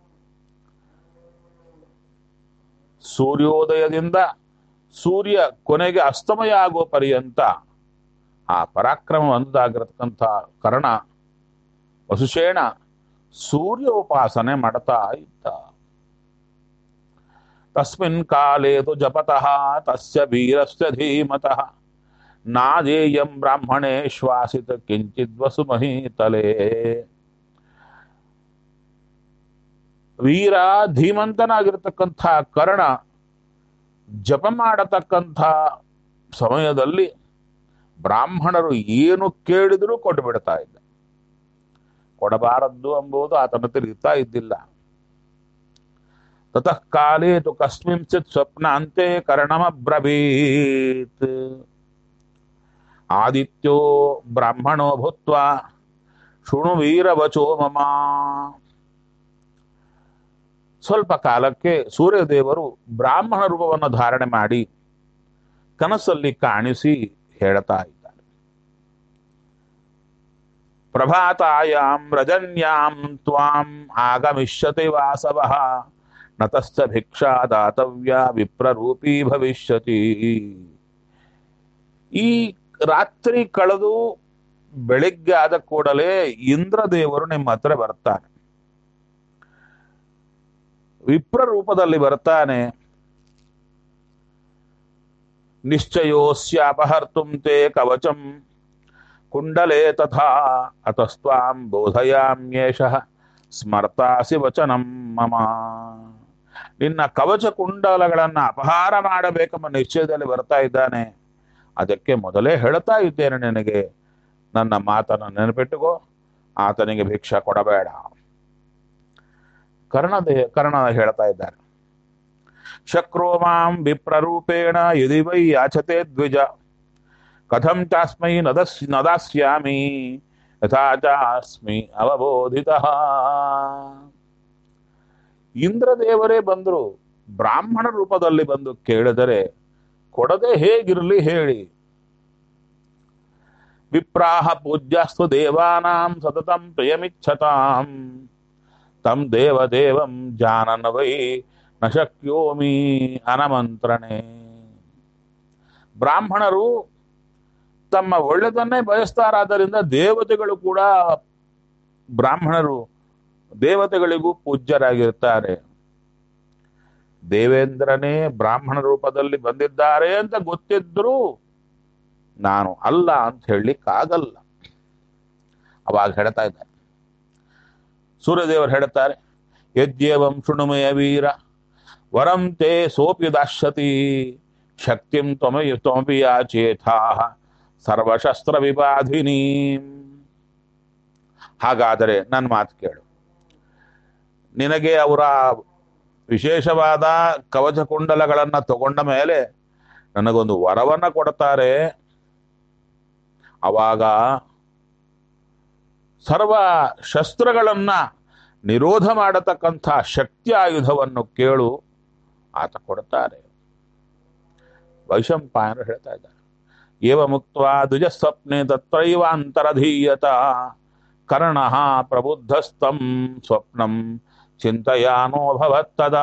ಸೂರ್ಯೋದಯದಿಂದ ಸೂರ್ಯ ಕೊನೆಗೆ ಅಸ್ತಮಯ ಆಗೋ ಪರ್ಯಂತ ಆ ಪರಾಕ್ರಮ ಒಂದಾಗಿರತಕ್ಕಂಥ ಕರ್ಣ ವಸುಷೇಣ ಸೂರ್ಯ ಉಪಾಸನೆ ಮಾಡ್ತಾ ಇದ್ದ ತಸ್ಮಿನ್ ಕಾಲೇ ತು ಜಪತಃ ತಸ್ಯ ವೀರಸ್ಯ ಧೀಮತಃ ನಾದೇಯಂ ಬ್ರಾಹ್ಮಣೇ ಶ್ವಾಸಿತ ಕಿಂಚಿದ್ ಮಹೀತಲೆ ವೀರ ಧೀಮಂತನಾಗಿರ್ತಕ್ಕಂಥ ಕರ್ಣ ಜಪ ಮಾಡತಕ್ಕಂಥ ಸಮಯದಲ್ಲಿ ಬ್ರಾಹ್ಮಣರು ಏನು ಕೇಳಿದರೂ ಕೊಟ್ಟು ಬಿಡ್ತಾ ಇದ್ದ ಕೊಡಬಾರದ್ದು ಎಂಬುದು ಆತನ ತಿಳಿಯುತ್ತಾ ಇದ್ದಿಲ್ಲ ತತಃ ಕಾಲೇ ತು ಕಸ್ಮಿಂಚಿತ್ ಸ್ವಪ್ನ ಅಂತೆ ಕರ್ಣಮಬ್ರವೀತ್ ಆದಿತ್ಯೋ ಬ್ರಾಹ್ಮಣೋ ಭೂತ್ವ ಶೃಣು ವೀರವಚೋ ಮಮ ಸ್ವಲ್ಪ ಕಾಲಕ್ಕೆ ಸೂರ್ಯದೇವರು ಬ್ರಾಹ್ಮಣ ರೂಪವನ್ನು ಧಾರಣೆ ಮಾಡಿ ಕನಸಲ್ಲಿ ಕಾಣಿಸಿ ಹೇಳ್ತಾ ಇದ್ದಾರೆ ಪ್ರಭಾತಾಯಾಂ ರಜನ್ಯಾಂ ತ್ವಾಂ ಆಗಮಿಷ್ಯತಿ ವಾಸವ ನತಶ್ಚ ಭಿಕ್ಷಾ ದಾತವ್ಯ ವಿಪ್ರರೂಪಿ ಭವಿಷ್ಯತಿ ಈ ರಾತ್ರಿ ಕಳೆದು ಬೆಳಿಗ್ಗೆ ಆದ ಕೂಡಲೇ ಇಂದ್ರದೇವರು ನಿಮ್ಮ ಹತ್ರ ಬರ್ತಾನೆ ವಿಪ್ರ ರೂಪದಲ್ಲಿ ಬರ್ತಾನೆ ನಿಶ್ಚಯೋಸ್ಯಾಪಹರ್ತುಂ ತೇ ಕವಚಂ ಕುಂಡಲೇ ತಥಾ ಅತಸ್ತ್ವಾಂ ಬೋಧಯಾಮ್ಯೇಷಃ ಸ್ಮರ್ತಾಸಿ ವಚನಂ ಮಮ ನಿನ್ನ ಕವಚ ಕುಂಡಲಗಳನ್ನ ಅಪಹಾರ ಮಾಡಬೇಕೆಂಬ ನಿಶ್ಚಯದಲ್ಲಿ ಬರ್ತಾ ಇದ್ದಾನೆ ಅದಕ್ಕೆ ಮೊದಲೇ ಹೇಳ್ತಾ ಇದ್ದೇನೆ ನಿನಗೆ ನನ್ನ ಮಾತನ್ನು ನೆನಪಿಟ್ಟುಕೋ ಆತನಿಗೆ ಭಿಕ್ಷಾ ಕೊಡಬೇಡ ಕರ್ಣದೇ ಕರ್ಣ ಹೇಳ್ತಾ ಇದ್ದಾರೆ ಶಕ್ರೋ ಮಾಂ ವಿಪ್ರರೂಪೇಣ ಯದಿ ವೈ ಯಾಚತೆ ದ್ವಿಜ ಕಥಂ ಚಾಸ್ಮೈ ನದಸ್ ನದಾಸ್ಯಾಮಿ ಯಥಾ ಚಾಸ್ಮಿ ಅವಬೋಧಿತ ಇಂದ್ರದೇವರೇ ಬಂದರು ಬ್ರಾಹ್ಮಣ ರೂಪದಲ್ಲಿ ಬಂದು ಕೇಳಿದರೆ ಕೊಡದೆ ಹೇಗಿರಲಿ ಹೇಳಿ ವಿಪ್ರಾಹ ಪೂಜ್ಯಸ್ತು ದೇವಾನಾಂ ಸತತಂ ಪ್ರಿಯಮಿಚ್ಛತಾಂ ತಂ ದೇವದೇವಂ ಜಾನನ ವೈ ನ ಶಕ್ಯೋಮಿ ಅನಮಂತ್ರಣೆ ಬ್ರಾಹ್ಮಣರು ತಮ್ಮ ಒಳ್ಳೆದನ್ನೇ ಬಯಸ್ತಾರಾದ್ದರಿಂದ ದೇವತೆಗಳು ಕೂಡ ಬ್ರಾಹ್ಮಣರು ದೇವತೆಗಳಿಗೂ ಪೂಜ್ಯರಾಗಿರ್ತಾರೆ ದೇವೇಂದ್ರನೇ ಬ್ರಾಹ್ಮಣ ರೂಪದಲ್ಲಿ ಬಂದಿದ್ದಾರೆ ಅಂತ ಗೊತ್ತಿದ್ರೂ ನಾನು ಅಲ್ಲ ಅಂತ ಹೇಳಲಿಕ್ಕಾಗಲ್ಲ ಅವಾಗ ಹೇಳ್ತಾ ಇದ್ದಾರೆ ಸೂರ್ಯದೇವರು ಹೇಳ್ತಾರೆ ಯದ್ಯೇವಂ ಶೃಣುಮಯ ವೀರ ವರಂ ತೇ ಸೋಪಿ ದಾಶ್ಯತಿ ಶಕ್ತಿಂ ತ್ವಮಿ ತ್ವಮಪಿ ಯಾಚೇಥಾ ಸರ್ವಶಸ್ತ್ರ ವಿಪಾಧಿನಿ ಹಾಗಾದರೆ ನನ್ನ ಮಾತು ಕೇಳು ನಿನಗೆ ಅವರ ವಿಶೇಷವಾದ ಕವಚ ಕುಂಡಲಗಳನ್ನ ತಗೊಂಡ ಮೇಲೆ ನನಗೊಂದು ವರವನ್ನ ಕೊಡ್ತಾರೆ ಅವಾಗ ಸರ್ವ ಶಸ್ತ್ರಗಳನ್ನ ನಿರೋಧ ಮಾಡತಕ್ಕಂಥ ಶಕ್ತಿ ಆಯುಧವನ್ನು ಕೇಳು ಆತ ಕೊಡ್ತಾರೆ ವೈಶಂಪಾಯನರು ಹೇಳ್ತಾ ಇದ್ದಾರೆ ಏವ ಮುಕ್ತ ದ್ವಿಜ ಸ್ವಪ್ನೆ ತತ್ರೈವ ಅಂತರಧೀಯತ ಕರ್ಣ ಪ್ರಬುದ್ಧಸ್ತಂ ಸ್ವಪ್ನಂ ಚಿಂತೆಯಾನೋಭವತ್ತದ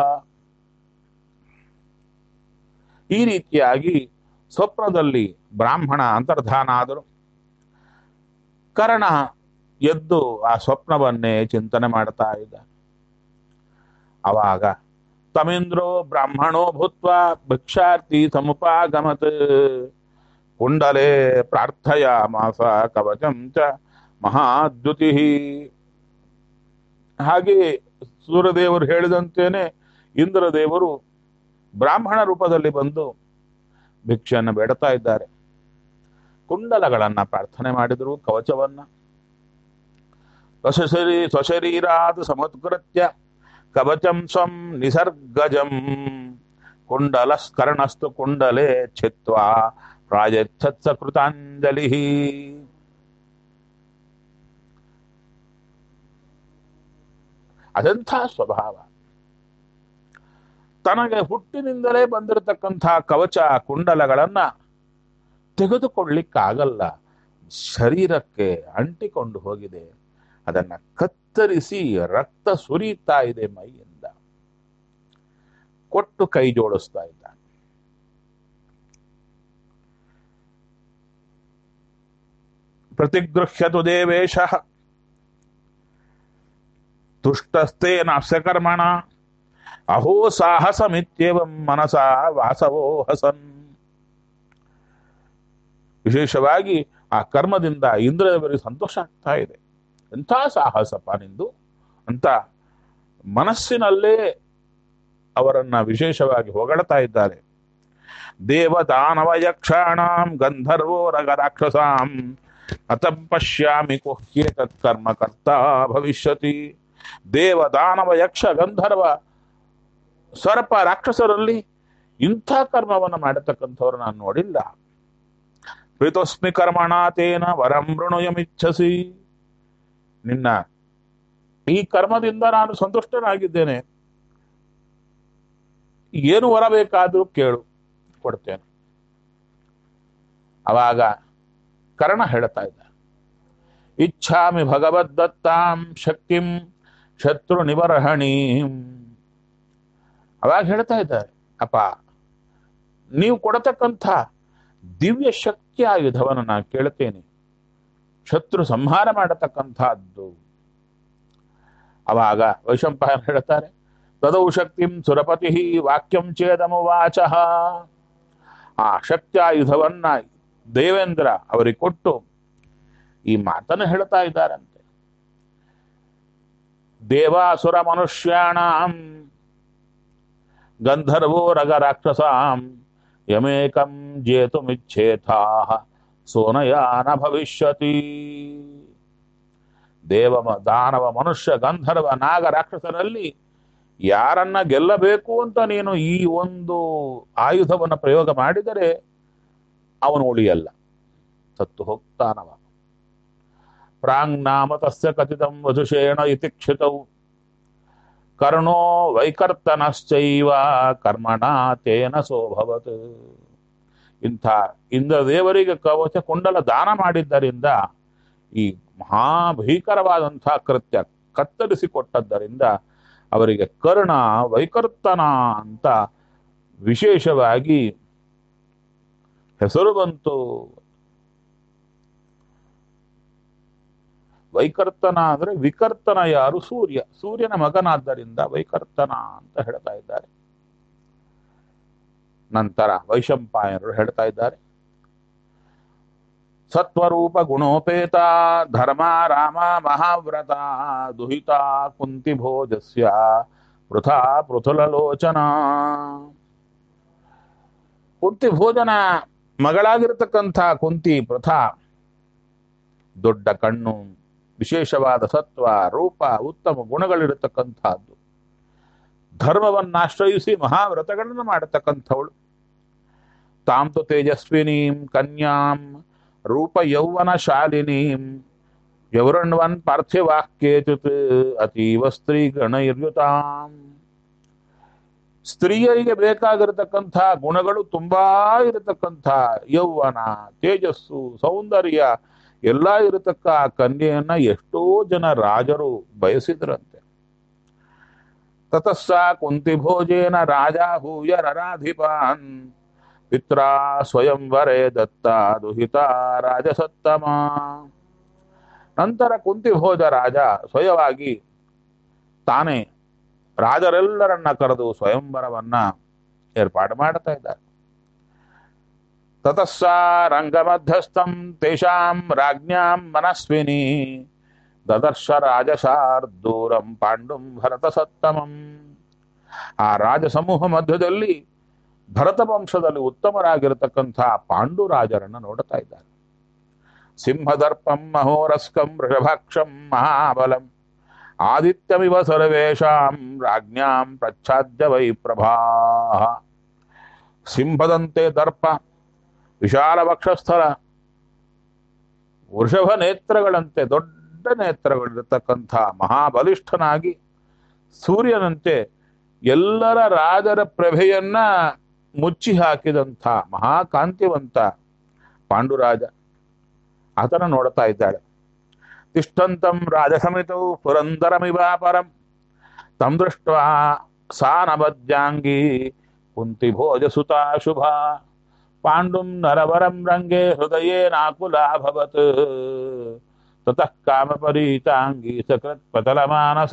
ಈ ರೀತಿಯಾಗಿ ಸ್ವಪ್ನದಲ್ಲಿ ಬ್ರಾಹ್ಮಣ ಅಂತರ್ಧಾನ ಆದರು ಕರ್ಣ ಎದ್ದು ಆ ಸ್ವಪ್ನವನ್ನೇ ಚಿಂತನೆ ಮಾಡ್ತಾ ಇದ್ದ ಅವಾಗ ತಮೇಂದ್ರೋ ಬ್ರಾಹ್ಮಣೋ ಭೂತ್ವ ಭಿಕ್ಷಾರ್ಥಿ ಸಮುಪಾಗಮತ್ ಕುಂಡಲೆ ಪ್ರಾರ್ಥಯ ಮಾಸ ಕವಚಂ ಚ ಮಹಾದ್ಯುತಿ ಹಾಗೆ ಸೂರ್ಯದೇವರು ಹೇಳಿದಂತೇನೆ ಇಂದ್ರದೇವರು ಬ್ರಾಹ್ಮಣ ರೂಪದಲ್ಲಿ ಬಂದು ಭಿಕ್ಷೆಯನ್ನು ಬೇಡ್ತಾ ಇದ್ದಾರೆ ಕುಂಡಲಗಳನ್ನ ಪ್ರಾರ್ಥನೆ ಮಾಡಿದರು ಕವಚವನ್ನ ಸ್ವಶರೀ ಸ್ವಶರೀರಾದ ಸಮತ್ಕೃತ್ಯ ಕವಚಂ ಸ್ವಂ ನಿಸರ್ಗಜಂ ಕುಂಡಲಸ್ಕರ್ಣಸ್ತು ಕುಂಡಲೆ ಛಿತ್ವಾ ಪ್ರಾಯಚ್ಛತ್ಸ ಕೃತಾಂಜಲಿ ಅದೆಂಥ ಸ್ವಭಾವ ತನಗೆ ಹುಟ್ಟಿನಿಂದಲೇ ಬಂದಿರತಕ್ಕಂಥ ಕವಚ ಕುಂಡಲಗಳನ್ನ ತೆಗೆದುಕೊಳ್ಳಿಕ್ಕಾಗಲ್ಲ ಶರೀರಕ್ಕೆ ಅಂಟಿಕೊಂಡು ಹೋಗಿದೆ ಅದನ್ನ ಕತ್ತರಿಸಿ ರಕ್ತ ಸುರಿತಾ ಇದೆ ಮೈಯಿಂದ ಕೊಟ್ಟು ಕೈ ಜೋಡಿಸ್ತಾ ಇದ್ದಾನೆ ಪ್ರತಿಗೃಹ್ಯತು ದೇವೇಶ ತುಷ್ಟಸ್ಥೇನ ಅಸ್ಯಕರ್ಮಣ ಅಹೋ ಸಾಹಸಮಿತ್ಯೇವಂ ಮನಸ ವಾಸವೋ ಹಸನ್ ವಿಶೇಷವಾಗಿ ಆ ಕರ್ಮದಿಂದ ಇಂದ್ರದೇವರಿಗೆ ಸಂತೋಷ ಆಗ್ತಾ ಇದೆ ಎಂಥ ಸಾಹಸಪ್ಪ ನಿಂದು ಅಂತ ಮನಸ್ಸಿನಲ್ಲೇ ಅವರನ್ನ ವಿಶೇಷವಾಗಿ ಹೊಗಳ್ತಾ ಇದ್ದಾರೆ ದೇವ ದಾನವ ಯಕ್ಷಾಣಾಂ ಗಂಧರ್ವೋ ರಗ ರಾಕ್ಷಸಾಂ ಅತಂ ಪಶ್ಯಾಮಿ ಕುಹ್ಯೇ ತತ್ಕರ್ಮ ಕರ್ತ ಭವಿಷ್ಯತಿ ದೇವ ದಾನವ ಯಕ್ಷ ಗಂಧರ್ವ ಸರ್ಪ ರಾಕ್ಷಸರಲ್ಲಿ ಇಂಥ ಕರ್ಮವನ್ನು ಮಾಡತಕ್ಕಂಥವ್ರು ನಾನು ನೋಡಿಲ್ಲ ಪ್ರೀತೋಸ್ಮಿ ಕರ್ಮಣ ತೇನ ವರಂ ವೃಣುಯಮಿಚ್ಛಸಿ ನಿನ್ನ ಈ ಕರ್ಮದಿಂದ ನಾನು ಸಂತುಷ್ಟನಾಗಿದ್ದೇನೆ ಏನು ವರ ಬೇಕಾದ್ರೂ ಕೇಳು ಕೊಡ್ತೇನೆ ಅವಾಗ ಕರ್ಣ ಹೇಳ್ತಾ ಇದ್ದ ಇಚ್ಛಾಮಿ ಭಗವದ್ದತ್ತಾಂ ಶಕ್ತಿಂ ಶತ್ರು ನಿಬರ್ಹಣೀಂ ಅವಾಗ ಹೇಳ್ತಾ ಇದ್ದಾರೆ ಅಪ್ಪ ನೀವು ಕೊಡತಕ್ಕಂಥ ದಿವ್ಯ ಶಕ್ತಿ ಆಯುಧವನ್ನು ನಾನು ಕೇಳ್ತೇನೆ ಶತ್ರು ಸಂಹಾರ ಮಾಡತಕ್ಕಂಥದ್ದು ಅವಾಗ ವೈಶಂಪಾಯನ ಹೇಳ್ತಾರೆ ತದೌ ಶಕ್ತಿಂ ಸುರಪತಿ ವಾಕ್ಯಂ ಚೇದಮುವಾಚ ಆ ಶಕ್ತಿ ಆಯುಧವನ್ನ ದೇವೇಂದ್ರ ಅವರಿಗೆ ಕೊಟ್ಟು ಈ ಮಾತನ್ನು ಹೇಳ್ತಾ ಇದ್ದಾರಂತೆ ದೇವಾಸುರ ಮನುಷ್ಯಾಣಾಂ ಗಂಧರ್ವೋ ರಗ ರಾಕ್ಷಸಾಂ ಯಮೇಕಂ ಜೇತುಮಿಚ್ಛೇಥಾ ಸೋನಯಾನ ಭವಿಷ್ಯತಿ ದೇವ ದಾನವ ಮನುಷ್ಯ ಗಂಧರ್ವ ನಾಗ ರಾಕ್ಷಸರಲ್ಲಿ ಯಾರನ್ನ ಗೆಲ್ಲಬೇಕು ಅಂತ ನೀನು ಈ ಒಂದು ಆಯುಧವನ್ನು ಪ್ರಯೋಗ ಮಾಡಿದರೆ ಅವನು ಉಳಿಯಲ್ಲ ಸತ್ತು ಹೋಗ್ತಾನವ ಪ್ರಾಂಗ್ ನಾಮ ತಸ್ಯ ಕಥಿತಂ ವಧುಷೇಣ ಇತಿ ಕ್ಷಿತೌ ಕರ್ಣೋ ವೈಕರ್ತನಶ್ಚೈವ ಕರ್ಮಣ ತೇನ ಸೋಭವತ್ ಇಂಥ ಇಂದ್ರದೇವರಿಗೆ ಕವಚ ಕುಂಡಲ ದಾನ ಮಾಡಿದ್ದರಿಂದ ಈ ಮಹಾಭೀಕರವಾದಂಥ ಕೃತ್ಯ ಕತ್ತರಿಸಿಕೊಟ್ಟದ್ದರಿಂದ ಅವರಿಗೆ ಕರ್ಣ ವೈಕರ್ತನ ಅಂತ ವಿಶೇಷವಾಗಿ ಹೆಸರು ಬಂತು ವೈಕರ್ತನ ಅಂದ್ರೆ ವಿಕರ್ತನ ಯಾರು ಸೂರ್ಯ ಸೂರ್ಯನ ಮಗನಾದ್ದರಿಂದ ವೈಕರ್ತನ ಅಂತ ಹೇಳ್ತಾ ಇದ್ದಾರೆ ನಂತರ ವೈಶಂಪಾಯನರು ಹೇಳ್ತಾ ಇದ್ದಾರೆ ಸತ್ವರೂಪ ಗುಣೋಪೇತ ಧರ್ಮ ರಾಮ ಮಹಾವ್ರತ ದುಹಿತ ಕುಂತಿ ಭೋಜಸ್ಯ ಪೃಥಾ ಪೃಥುಲಲೋಚನ ಕುಂತಿ ಭೋಜನ ಮಗಳಾಗಿರ್ತಕ್ಕಂಥ ಕುಂತಿ ಪ್ರಥಾ ದೊಡ್ಡ ಕಣ್ಣು ವಿಶೇಷವಾದ ಸತ್ವ ರೂಪ ಉತ್ತಮ ಗುಣಗಳಿರತಕ್ಕಂಥದ್ದು ಧರ್ಮವನ್ನಾಶ್ರಯಿಸಿ ಮಹಾವ್ರತಗಳನ್ನು ಮಾಡತಕ್ಕಂಥವಳು ತಾಂತು ತೇಜಸ್ವಿನೀಂ ಕನ್ಯಾಂ ರೂಪ ಯೌವನ ಶಾಲಿನೀಂ ಯೌರಣ್ವನ್ ಪಾರ್ಥಿವಾಕ್ಯೇತುತ್ ಅತೀವ ಸ್ತ್ರೀ ಗಣಯುತಾಂ ಸ್ತ್ರೀಯರಿಗೆ ಬೇಕಾಗಿರತಕ್ಕಂಥ ಗುಣಗಳು ತುಂಬಾ ಇರತಕ್ಕಂಥ ಯೌವನ ತೇಜಸ್ಸು ಸೌಂದರ್ಯ ಎಲ್ಲ ಇರತಕ್ಕ ಆ ಕನ್ಯೆಯನ್ನ ಎಷ್ಟೋ ಜನ ರಾಜರು ಬಯಸಿದ್ರಂತೆ ತತಸ್ಸ ಕುಂತಿ ಭೋಜೇನ ರಾಜ ಹೂಯ ನರಾಧಿಪಾನ್ ಪಿತ್ರ ಸ್ವಯಂವರೇ ದತ್ತ ದುಹಿತ ರಾಜಸತ್ತಮ ನಂತರ ಕುಂತಿ ಭೋಜ ರಾಜ ಸ್ವಯವಾಗಿ ತಾನೇ ರಾಜರೆಲ್ಲರನ್ನ ಕರೆದು ಸ್ವಯಂವರವನ್ನ ಏರ್ಪಾಡು ಮಾಡ್ತಾ ಇದ್ದಾರೆ ತತಸ್ಸ ರಂಗಮಧ್ಯಸ್ಥಂ ತೇಷಾಂ ರಾಜ್ಞಾಂ ಮನಸ್ವಿನಿ ದದರ್ಶ ರಾಜಶಾರ್ದೂರಂ ಪಾಂಡುಂ ಭರತ ಸತ್ತಮಂ ಆ ರಾಜ ಸಮೂಹ ಮಧ್ಯದಲ್ಲಿ ಭರತ ವಂಶದಲ್ಲಿ ಉತ್ತಮರಾಗಿರತಕ್ಕಂಥ ಪಾಂಡುರಾಜರನ್ನ ನೋಡ್ತಾ ಇದ್ದಾರೆ ಸಿಂಹದರ್ಪಂ ಮಹೋರಸ್ಕಂ ವೃಷಭಾಕ್ಷಂ ಮಹಾಬಲಂ ಆದಿತ್ಯಮಿವ ಸರ್ವೇಷಾಂ ರಾಜ್ಞಾಂ ಪ್ರಚ್ಛಾದ್ಯ ವೈ ಪ್ರಭಾ ಸಿಂಹದಂತೆ ದರ್ಪ ವಿಶಾಲ ವಕ್ಷಸ್ಥಲ ವೃಷಭ ನೇತ್ರಗಳಂತೆ ದೊಡ್ಡ ನೇತ್ರಗಳಿರತಕ್ಕಂಥ ಮಹಾಬಲಿಷ್ಠನಾಗಿ ಸೂರ್ಯನಂತೆ ಎಲ್ಲರ ರಾಜರ ಪ್ರಭೆಯನ್ನ ಮುಚ್ಚಿ ಹಾಕಿದಂಥ ಮಹಾಕಾಂತಿವಂತ ಪಾಂಡುರಾಜ ಆತನ ನೋಡ್ತಾ ಇದ್ದಾಳೆ ತಿಷ್ಠಂತಂ ರಾಜಸಮಿತೌ ಪುರಂದರಮಿವಾಪರಂ ತಂ ದೃಷ್ಟ ಸಾ ನಬದ್ಯಾಂಗಿ ಕುಂತಿ ಭೋಜಸುತಾ ಶುಭ ಪಾಂಡುಂ ನರವರಂ ರಂಗೆ ಹೃದಯೇನಾಕುಲಾಭವತ್ ತತಃ ಕಾಮಪರೀತಾಂಗಿ ಸಕೃತ್ ಪತಲ ಮಾನಸ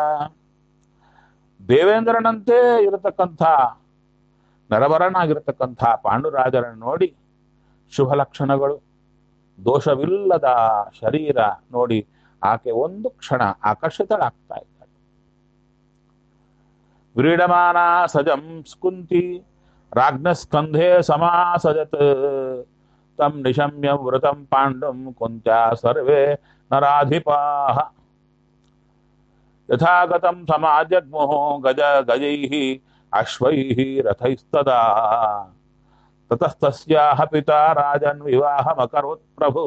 ದೇವೇಂದ್ರನಂತೆ ಇರತಕ್ಕಂಥ ನರವರನಾಗಿರತಕ್ಕಂಥ ಪಾಂಡುರಾಜರನ್ನು ನೋಡಿ ಶುಭ ಲಕ್ಷಣಗಳು ದೋಷವಿಲ್ಲದ ಶರೀರ ನೋಡಿ ಆಕೆ ಒಂದು ಕ್ಷಣ ಆಕರ್ಷಿತಳಾಗ್ತಾ ಇದ್ದಾಳೆ ವ್ರೀಡಮಾನ ಸಜಂ ಸ್ಕುಂತಿ ರಾಜ್ಞ ಸ್ಕಂಧೆ ಸಮಾಸಜತ್ ತಂ ನಿಶಮ್ಯ ವೃತಂ ಪಾಂಡುಂ ಕುಂತ್ಯಾ ಸರ್ವೇ ನರಾಧಿಪಾಃ ಯಥಾಗತಂ ಸಮಾಜಗ್ಮುಃ ಗಜ ಗಜೈಃ ಅಶ್ವೈಃ ರಥೈಸ್ತದಾ ತತಸ್ತಸ್ಯಾಹ ಪಿತಾ ರಾಜನ್ ವಿವಾಹಮಕರೋತ್ ಪ್ರಭು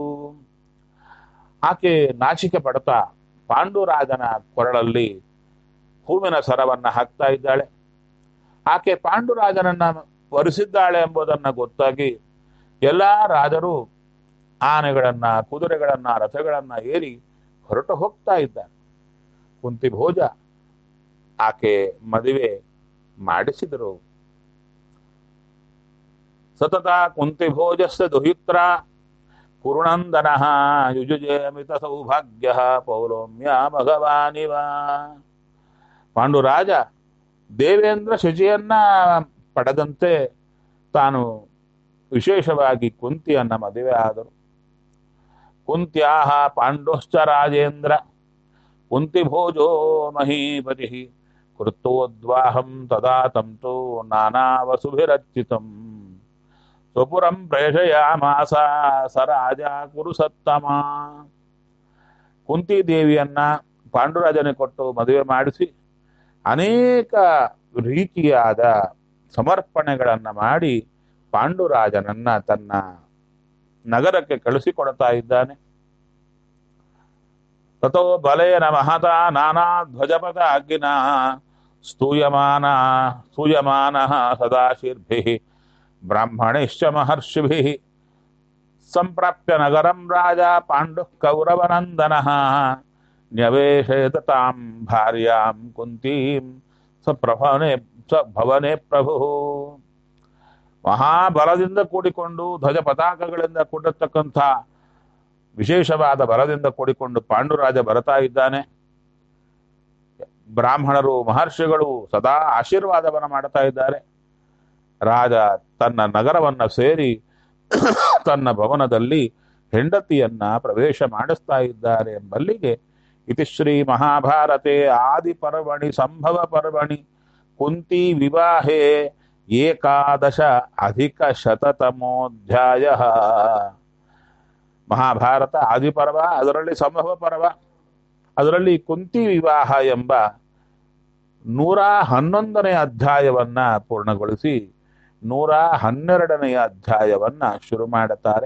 ಆಕೆ ನಾಚಿಕೆ ಪಡ್ತಾ ಪಾಂಡುರಾಜನ ಕೊರಳಲ್ಲಿ ಹೂವಿನ ಸರವನ್ನ ಹಾಕ್ತಾ ಇದ್ದಾಳೆ ಆಕೆ ಪಾಂಡುರಾಜನನ್ನ ವರಿಸಿದ್ದಾಳೆ ಎಂಬುದನ್ನ ಗೊತ್ತಾಗಿ ಎಲ್ಲಾ ರಾಜರು ಆನೆಗಳನ್ನ ಕುದುರೆಗಳನ್ನ ರಥಗಳನ್ನ ಏರಿ ಹೊರಟು ಹೋಗ್ತಾ ಇದ್ದಾರೆ ಕುಂತಿ ಭೋಜ ಆಕೆ ಮದುವೆ ಮಾಡಿಸಿದರು ಸತತ ಕುಂತಿ ಭೋಜಸ್ಯ ದುಹಿತ್ರ ಕುರುನಂದನ ಯುಜುಜೆ ಮಿತ ಸೌಭಾಗ್ಯ ಪೌಲೋಮ್ಯ ಭಗವಾನಿವ ಪಾಂಡುರಾಜ ದೇವೇಂದ್ರ ಶುಚಿಯನ್ನ ಪಡೆದಂತೆ ತಾನು ವಿಶೇಷವಾಗಿ ಕುಂತಿಯನ್ನ ಮದುವೆ ಆದರು ಕುಂತ್ಯಾಹ ಪಾಂಡುಶ್ಚ ರಾಜೇಂದ್ರ ಕುಂತಿ ಭೋಜೋ ಮಹೀಪತಿ ಕೃತೋದ್ವಾಹಂ ತದಾ ತಂತು ನಾನಾ ವಸುಭಿರಚ್ಯುತಂ ಸ್ವಪುರಂ ಪ್ರೇಷಯಾಮಾಸ ಸ ರಾಜ ಕುರುಸತ್ತಮ ಕುಂತಿ ದೇವಿಯನ್ನ ಪಾಂಡುರಾಜನಿಗೆ ಕೊಟ್ಟು ಮದುವೆ ಮಾಡಿಸಿ ಅನೇಕ ರೀತಿಯಾದ ಸಮರ್ಪಣೆಗಳನ್ನ ಮಾಡಿ ಪಾಂಡುರಾಜನನ್ನ ತನ್ನ ನಗರಕ್ಕೆ ಕಳಿಸಿಕೊಡ್ತಾ ಇದ್ದಾನೆ ತಥೋ ಬಲೇನ ಮಹತ ನಾನಾ ಧ್ವಜಪಥ ಅಗ್ಗಿನ ಸ್ತೂಯಮಾನ ಸ್ತೂಯಮಾನ ಸದಾಶಿರ್ಭಿಃ ಬ್ರಾಹ್ಮಣೈಶ್ಚ ಮಹರ್ಷಿಭಿಃ ಸಂಪ್ರಾಪ್ಯ ನಗರಂ ರಾಜ ಪಾಂಡು ಕೌರವನಂದನಃ ನ್ಯವೇಶಯತ ತಾಂ ಭಾರ್ಯಾಂ ಕುಂತೀಂ ಸ ಪ್ರಭವನೆ ಸ ಭವನೆ ಪ್ರಭು ಮಹಾಬಲದಿಂದ ಕೂಡಿಕೊಂಡು ಧ್ವಜ ಪತಾಕಗಳಿಂದ ಕೂಡಿರ್ತಕ್ಕಂಥ ವಿಶೇಷವಾದ ಬಲದಿಂದ ಕೂಡಿಕೊಂಡು ಪಾಂಡುರಾಜ ಬರ್ತಾ ಇದ್ದಾನೆ ಬ್ರಾಹ್ಮಣರು ಮಹರ್ಷಿಗಳು ಸದಾ ಆಶೀರ್ವಾದವನ್ನು ಮಾಡ್ತಾ ಇದ್ದಾರೆ ರಾಜ ತನ್ನ ನಗರವನ್ನ ಸೇರಿ ತನ್ನ ಭವನದಲ್ಲಿ ಹೆಂಡತಿಯನ್ನ ಪ್ರವೇಶ ಮಾಡಿಸ್ತಾ ಇದ್ದಾರೆ ಎಂಬಲ್ಲಿಗೆ ಇತಿ ಶ್ರೀ ಮಹಾಭಾರತೆ ಆದಿ ಪರ್ವಣಿ ಸಂಭವ ಪರ್ವಣಿ ಕುಂತಿ ವಿವಾಹೆ ಏಕಾದಶ ಅಧಿಕ ಶತತಮೋಧ್ಯಾಯ ಮಹಾಭಾರತ ಆದಿಪರ್ವ ಅದರಲ್ಲಿ ಸಂಭವ ಪರ್ವ ಅದರಲ್ಲಿ ಕುಂತಿ ವಿವಾಹ ಎಂಬ ನೂರ ಹನ್ನೊಂದನೆಯ ಅಧ್ಯಾಯವನ್ನ ಪೂರ್ಣಗೊಳಿಸಿ ನೂರ ಹನ್ನೆರಡನೆಯ ಅಧ್ಯಾಯವನ್ನ ಶುರು ಮಾಡುತ್ತಾರೆ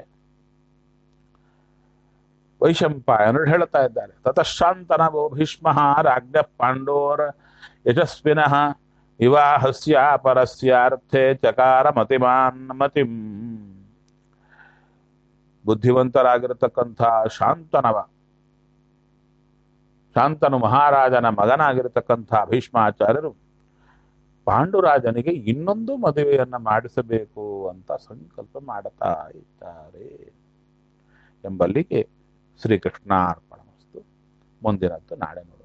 ವೈಶಂಪಾಯನರು ಹೇಳ್ತಾ ಇದ್ದಾರೆ ತತಃಶಾಂತನವೋ ಭೀಷ್ಮ ರಾಜ್ಞ ಪಾಂಡೋರ್ ಯಶಸ್ವಿನಃ ವಿವಾಹಸ್ಯ ಪರಸ್ಯಾರ್ಥೆ ಚಕಾರ ಮತಿಮಾನ್ ಮತಿಂ ಬುದ್ಧಿವಂತರಾಗಿರತಕ್ಕಂಥ ಶಾಂತನವ ಶಾಂತನು ಮಹಾರಾಜನ ಮಗನಾಗಿರತಕ್ಕಂಥ ಭೀಷ್ಮಾಚಾರ್ಯರು ಪಾಂಡುರಾಜನಿಗೆ ಇನ್ನೊಂದು ಮದುವೆಯನ್ನ ಮಾಡಿಸಬೇಕು ಅಂತ ಸಂಕಲ್ಪ ಮಾಡುತ್ತಾ ಇದ್ದಾರೆ ಎಂಬಲ್ಲಿಗೆ ಶ್ರೀಕೃಷ್ಣಾರ್ಪಣ ಮುಂದಿನದ್ದು ನಾಳೆ ನೋಡಿ